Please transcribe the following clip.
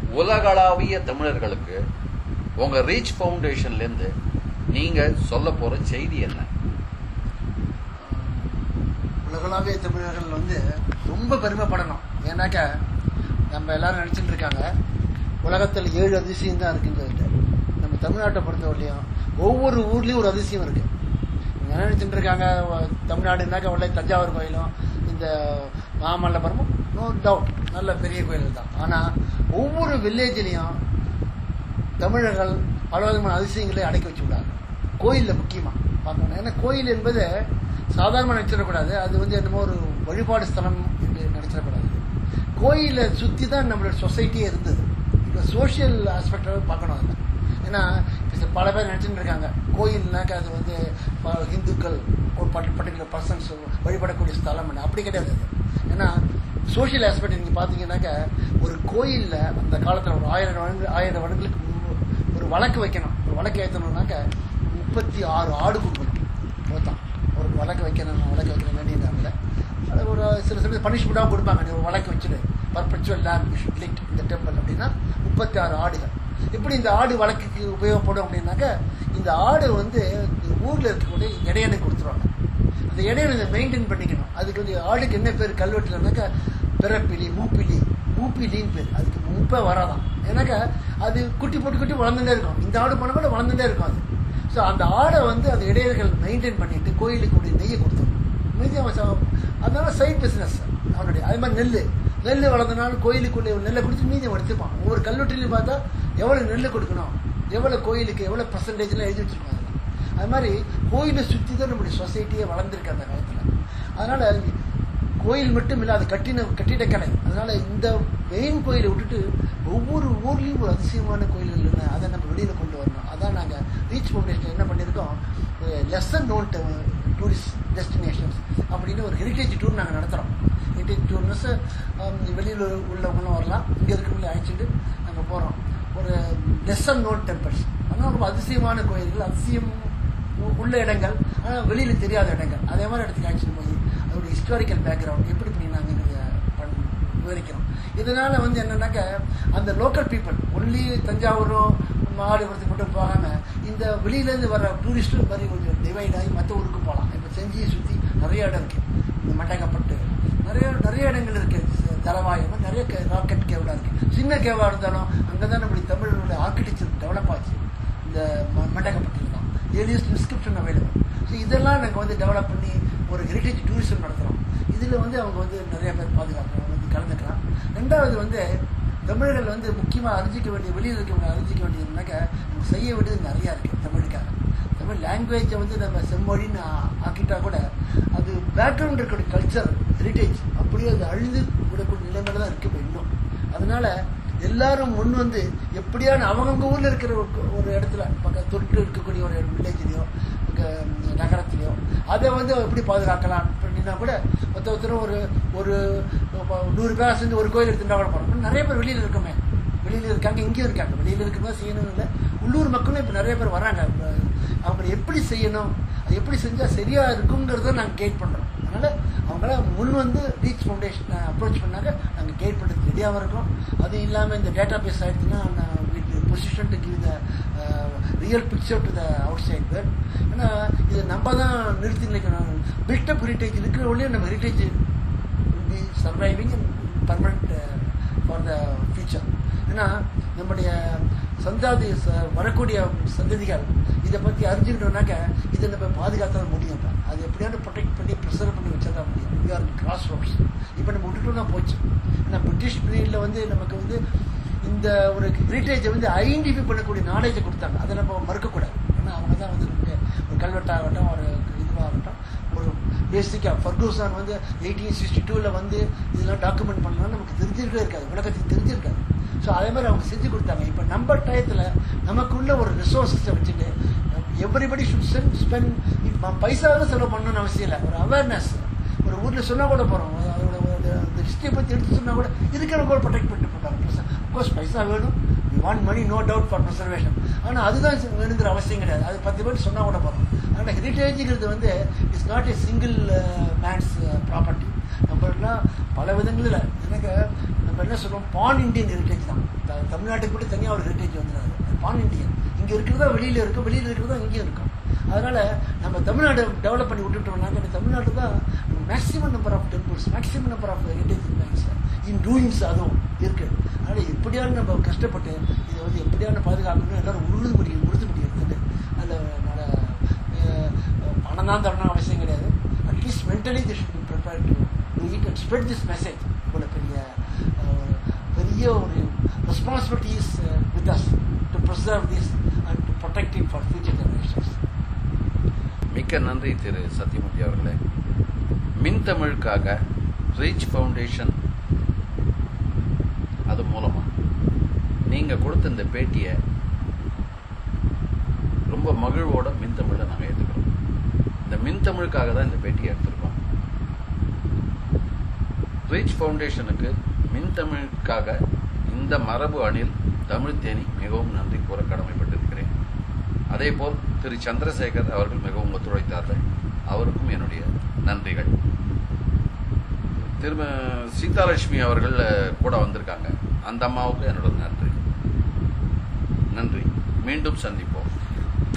உலகளாவிய தமிழர்களுக்கு உங்க ரீச் ஃபவுண்டேஷன்லேருந்து நீங்க சொல்ல போற செய்தி என்ன உலகளாவிய தமிழர்கள் வந்து ரொம்ப பெருமைப்படணும் ஏன்னாக்கா நம்ம எல்லாரும் நினச்சிட்டு இருக்காங்க உலகத்தில் ஏழு அதிசயம் தான் இருக்குன்னு சொல்லிட்டு நம்ம தமிழ்நாட்டை பொறுத்தவரையிலையும் ஒவ்வொரு ஊர்லேயும் ஒரு அதிசயம் இருக்கு இவங்க என்ன நினச்சிட்டு இருக்காங்க வ- தமிழ்நாடுனாக்கா உள்ள தஞ்சாவூர் கோயிலும் இந்த மாமல்லபுரமும் நோ டவுட் நல்ல பெரிய கோயில் தான் ஆனால் ஒவ்வொரு வில்லேஜ்லேயும் தமிழர்கள் பலவிதமான அதிசயங்களை அடக்கி வச்சு விடாங்க கோயிலில் முக்கியமாக பார்க்கணும் ஏன்னா கோயில் என்பது சாதாரணமாக நினச்சிடக்கூடாது அது வந்து என்னமோ ஒரு வழிபாடு ஸ்தலம் என்று நினச்சிடக்கூடாது கோயிலை சுற்றி தான் நம்மளோட சொசைட்டியே இருந்தது இப்போ சோஷியல் ஆஸ்பெக்டாக பார்க்கணும் அதில் ஏன்னா இப்ப பல பேர் நினச்சிட்டு இருக்காங்க கோயில்னாக்க அது வந்து ப- இந்துக்கள் ஒரு பர்டிகுலர் பர்சன்ஸ் வழிபடக்கூடிய ஸ்தலம் அப்படி கிடையாது அது. ஏன்னா சோஷியல் ஆஸ்பெக்ட் நீங்கள் பார்த்தீங்கன்னாக்க ஒரு கோயிலில் அந்த காலத்தில் ஒரு ஆயிரம் வருடங்கள் ஆயிரம் வருடங்களுக்கு முன்பு ஒரு வழக்கு வைக்கணும் ஒரு வழக்கு ஏற்றணும்னாக்க முப்பத்தி ஆறு ஆடு கொடுக்கணும் மொத்தம் ஒரு வழக்கு வைக்கணும் வழக்கு வைக்கணும் வேண்டியதாங்க அது ஒரு சில சில பனிஷ்மெண்ட்டாகவும் கொடுப்பாங்க நீ ஒரு வழக்கு வச்சுடு பர்பச்சுவல் லேண்ட் லிட் இந்த டெம்பிள் அப்படின்னா முப்பத்தி ஆறு ஆடுகள் இப்படி இந்த ஆடு வழக்குக்கு உபயோகப்படும் அப்படின்னாக்க இந்த ஆடு வந்து இந்த ஊரில் இருக்கக்கூடிய இடையனை கொடுத்துருவாங்க அந்த இடையில மெயின்டைன் பண்ணிக்கணும் அதுக்கு வந்து ஆடுக்கு என்ன பேர் கல்வெட்டுலனாக்கா பிறப்பிலி மூப்பிலி மூப்பிலின்னு பேர் அதுக்கு முப்பே வராதான் ஏன்னாக்கா அது குட்டி போட்டு குட்டி வளர்ந்துட்டே இருக்கும் இந்த ஆடு பண்ண கூட வளர்ந்துட்டே இருக்கும் அது ஸோ அந்த ஆடை வந்து அந்த இடையர்கள் மெயின்டைன் பண்ணிட்டு கோயிலுக்கு உடைய நெய்யை கொடுத்துரும் மீதி அவன் ச- அதனால சைட் பிஸ்னஸ் அவனுடைய அதே மாதிரி நெல் நெல் வளர்ந்தனாலும் கோயிலுக்குள்ளே நெல்லை கொடுத்து மீதி அவன் எடுத்துப்பான் ஒவ்வொரு கல்வெட்டிலையும் பார்த்தா எவ்வளோ நெல் கொடுக்கணும் எவ்வளோ கோயிலுக்கு எவ்வளோ பர்சன்டேஜ்லாம் எழுதி வச்சிருக்கோம் அதெல்லாம் அது மாதிரி கோயிலை சுற்றி தான் நம்முடைய சொசைட்டியே வளர்ந்துருக்கு அந்த காலத்தில் அதனால் கோயில் மட்டும் இல்லை அது கட்டின கட்டிடக்கலை அதனால் இந்த மெயின் கோயிலை விட்டுட்டு ஒவ்வொரு ஊர்லேயும் ஒரு அதிசயமான கோயில்கள் இல்லை அதை நம்ம வெளியில் கொண்டு வரணும் அதான் நாங்கள் ரீச் ஃபவுண்டேஷன் என்ன பண்ணியிருக்கோம் லெசன் நோன் டூரிஸ்ட் டெஸ்டினேஷன்ஸ் அப்படின்னு ஒரு ஹெரிட்டேஜ் டூர் நாங்கள் நடத்துகிறோம் ஹெரிட்டேஜ் டூர்னஸ் வெளியில் உள்ளவங்களும் வரலாம் இங்கே இருக்கிறவங்களே அழைச்சிட்டு நாங்கள் போகிறோம் ஒரு லெசன் நோன் டெம்பிள்ஸ் ஆனால் ரொம்ப அதிசயமான கோயில்கள் அதிசயம் உ- உள்ள இடங்கள் ஆனால் வெளியில் தெரியாத இடங்கள் அதே மாதிரி இடத்துக்கு அழைச்சிட்டு போய் அதோட ஹிஸ்டாரிக்கல் பேக்ரவுண்ட் எப்படி இப்படி நாங்கள் விவரிக்கிறோம் இதனால வந்து என்னன்னாக்க அந்த லோக்கல் பீப்புள் ஒன்லி தஞ்சாவூரும் மாடுபுரத்துக்கு மட்டும் போகாம இந்த வெளியிலேருந்து வர டூரிஸ்ட்டு மாதிரி கொஞ்சம் டிவைட் ஆகி மற்ற ஊருக்கு போகலாம் இப்போ செஞ்சியை சுற்றி நிறைய இடம் இருக்கு இந்த மட்டக்கப்பட்டு நிறைய நிறைய இடங்கள் இருக்கு ச- தலவாயம் நிறைய ராக்கெட் கேவ்லாம் இருக்கு சின்ன கேவா இருந்தாலும் அங்கே தான் நம்முடைய தமிழனுடைய ஆர்கிடெக்சர் டெவலப் ஆச்சு இந்த ம- மண்டகப்பட்டியில் தான் ஏலியஸ் டிஸ்கிரிப்ஷன் அவைலபிள் ஸோ இதெல்லாம் நாங்கள் வந்து டெவலப் பண்ணி ஒரு ஹெரிட்டேஜ் டூரிசம் நடத்துகிறோம் இதில் வந்து அவங்க வந்து நிறைய பேர் பாதுகாக்கிறாங்க வந்து கலந்துக்கலாம் ரெண்டாவது வந்து தமிழர்கள் வந்து முக்கியமாக அறிஞ்சிக்க வேண்டிய வெளியில் இருக்கவங்க அறிஞ்சிக்க வேண்டியதுனாக்க நம்ம செய்ய வேண்டியது நிறையா இருக்குது தமிழுக்காக தமிழ் லாங்குவேஜை வந்து நம்ம செம்மொழின்னு ஆ- ஆக்கிட்டா கூட அது பேக்ரவுண்ட் இருக்கக்கூடிய கல்ச்சர் ஹெரிட்டேஜ் அப்படியே அது அழிந்து விடக்கூடிய நிலைமையில தான் இருக்கு இப்போ இன்னும் அதனால எல்லாரும் முன் வந்து எப்படியான அவங்கவுங்க ஊர்ல இருக்கிற ஒரு- ஒரு இடத்துல பக்க தொட்டு இருக்கக்கூடிய ஒரு வில்லேஜ்லயோ நகரத்திலையோ அதை வந்து எப்படி பாதுகாக்கலாம் அப்படின்னா கூட ஒருத்த ஒருத்தரும் ஒரு ஒரு இப்ப நூறு பேர் சேர்ந்து ஒரு கோயில் எடுத்துட்டா கூட போறோம் நிறைய பேர் வெளியில இருக்கோமே வெளியில இருக்காங்க இங்கேயும் இருக்காங்க வெளியில இருக்கிறதா செய்யணும் இல்லை உள்ளூர் மக்களும் இப்போ நிறைய பேர் வராங்க அவங்க எப்படி செய்யணும் அது எப்படி செஞ்சா சரியா இருக்குங்கிறத நாங்கள் கைட் பண்றோம் அதனால அவங்கள முன் வந்து ரீச் ஃபவுண்டேஷன் அப்ரோச் பண்ணாங்க நாங்கள் கைட் பண்ணுறதுக்கு ரெடியாகவும் இருக்கோம் அது இல்லாமல் இந்த டேட்டா பேஸ் ஆயிடுச்சுன்னா நான் position to give the real picture to the outside world ஏன்னா இது நம்ம தான் நிறுத்தி நிற்கணும் பில்டப் ஹெரிட்டேஜ் இருக்கிற ஒழிய நம்ம heritage will be surviving and permanent uh, for the future ஏன்னா நம்முடைய சந்தாதி ச- வரக்கூடிய சந்ததிகள் இதை பற்றி அறிஞ்சுக்கிட்டோம்னாக்க இதை நம்ம பாதுகாத்தா முடியும் இப்ப. அது எப்படியாவது ப்ரொடெக்ட் பண்ணி ப்ரிசர்வ் பண்ணி வச்சா தான் முடியும் we are கிராஸ் ரோட்ஸ் இப்போ நம்ம விட்டுட்டோம்னா போச்சு ஏன்னா பிரிட்டிஷ் பீரியடில் வந்து நமக்கு வந்து இந்த ஒரு ஹெரிட்டேஜை வந்து ஐடென்டிஃபை பண்ணக்கூடிய நாலேஜை கொடுத்தாங்க அதை நம்ம மறுக்கக்கூடாது ஏன்னா அவங்க தான் வந்து நமக்கு ஒரு கல்வெட்டாகட்டும் ஒரு இதுவாகட்டும் ஒரு பேசிக்காக ஃபர்கூசான் வந்து எயிட்டீன் சிக்ஸ்டி டூவில் வந்து இதெல்லாம் டாக்குமெண்ட் பண்ணலாம் நமக்கு தெரிஞ்சிருக்கவே இருக்காது உலகத்துக்கு தெரிஞ்சிருக்காது ஸோ அதே மாதிரி அவங்க செஞ்சு கொடுத்தாங்க இப்போ நம்ம டயத்தில் நமக்குள்ள ஒரு ரிசோர்ஸஸை வச்சுட்டு எவ்ரிபடி ஷுட் சென்ட் ஸ்பெண்ட் பைசாவும் செலவு பண்ணணும்னு அவசியம் இல்லை ஒரு அவேர்னஸ் ஒரு ஊரில் சொன்னால் கூட போகிறோம் அதோட ஒரு அந்த ஹிஸ்ட்ரியை பற்றி எடுத்து சொன்னால் கூட இருக்கிறவங்க கூட ப்ரொடெக்ட் பண்ணிட்டு போட்டாங்க அஃப்கோர்ஸ் பைசா வேணும் you want money no doubt for preservation ஆனால் அதுதான் வேணுங்கிற அவசியம் கிடையாது அது பத்து பேர் சொன்னால் கூட போகிறோம் அதனால் ஹெரிட்டேஜுங்கிறது வந்து it's not a single man's property நம்மளாம் பல விதங்களில் எனக்கு நம்ம என்ன சொல்றோம் பான் இண்டியன் ஹெரிட்டேஜ் தான் தமிழ்நாட்டுக்கு மட்டும் தனியாக ஒரு ஹெரிட்டேஜ் வந்துடாது பான் இண்டியன் இங்கே இருக்கிறதா வெளியில் இருக்கும் வெளியில் இருக்கிறதா இங்கேயும் இருக்கும் அதனால நம்ம தமிழ்நாடு டெவலப் பண்ணி விட்டுட்டோம்னாக்க இந்த தமிழ்நாடு தான் maximum number of temples maximum number of heritage banks in doings அதுவும் இருக்கு அதனால எப்படியான நம்ம கஷ்டப்பட்டு இதை வந்து எப்படியான பாதுகாக்கணும் எல்லாரும் உறுதிமொழி உறுதிமொழி எடுத்துட்டு அதில் பணம் தான் தரணும் அவசியம் கிடையாது at least mentally they should be prepare to do it and spread this message இவ்வளோ பெரிய அஹ், பெரிய ஒரு responsibility is with us to preserve this and to protect it for future generations மிக்க நன்றி திரு சத்யமூர்த்தி அவர்களே மின் தமிழுக்காக ரீச் ஃபவுண்டேஷன் அது மூலமா நீங்க கொடுத்த இந்த பேட்டியை ரொம்ப மகிழ்வோட மின் தமிழை நாங்கள் ஏற்றுக்கிறோம் இந்த மின் தமிழுக்காக தான் இந்த பேட்டியை எடுத்திருக்கோம் ரீச் ஃபவுண்டேஷனுக்கு மின் தமிழுக்காக இந்த மரபு அணில் தமிழ் தேனி மிகவும் நன்றி கூற கடமைப்பட்டிருக்கிறேன் அதேபோல் திரு சந்திரசேகர் அவர்கள் மிகவும் ஒத்துழைத்தார்கள் அவருக்கும் என்னுடைய நன்றிகள் திரும்ப சீதாலட்சுமி அவர்கள் அஹ், கூட வந்திருக்காங்க அந்த அம்மாவுக்கு என்னோட நன்றி நன்றி மீண்டும் சந்திப்போம்